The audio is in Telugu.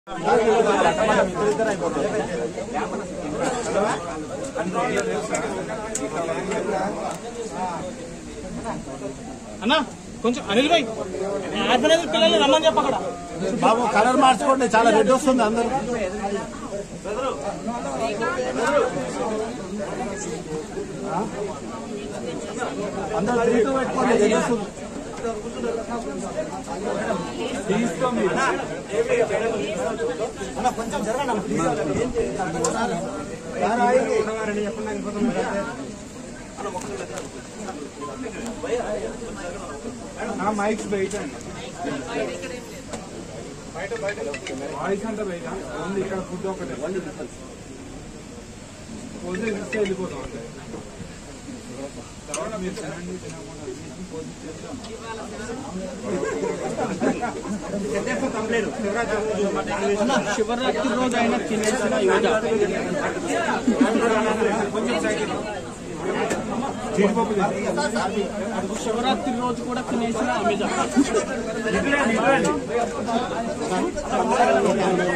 అన్నా కొంచెం అనిల్ భాయ్ ఆర్ఫనైజ్ పిల్లల్ని రమ్మని చెప్ప అక్కడ బాబు కలర్ మార్చుకోండి చాలా రెడ్ వస్తుంది అందరు అందరూ త్రీ టూ పెట్టుకోండి రెడ్ వస్తుంది మైక్స్ బయట వాయిస్ అంతా బయట ఓన్లీ ఇక్కడ ఫుడ్ ఒకటే పోతే ఇస్తే వెళ్ళిపోతాం అంతే తర్వాత మీరు తినండి తినకుండా పోతే చేస్తాం. శివరాత్రి రోజు అయినా తినేసిన యోజ జీడిపప్పు తీసుకో. శివరాత్రి రోజు కూడా తినేసిన అమెజాన్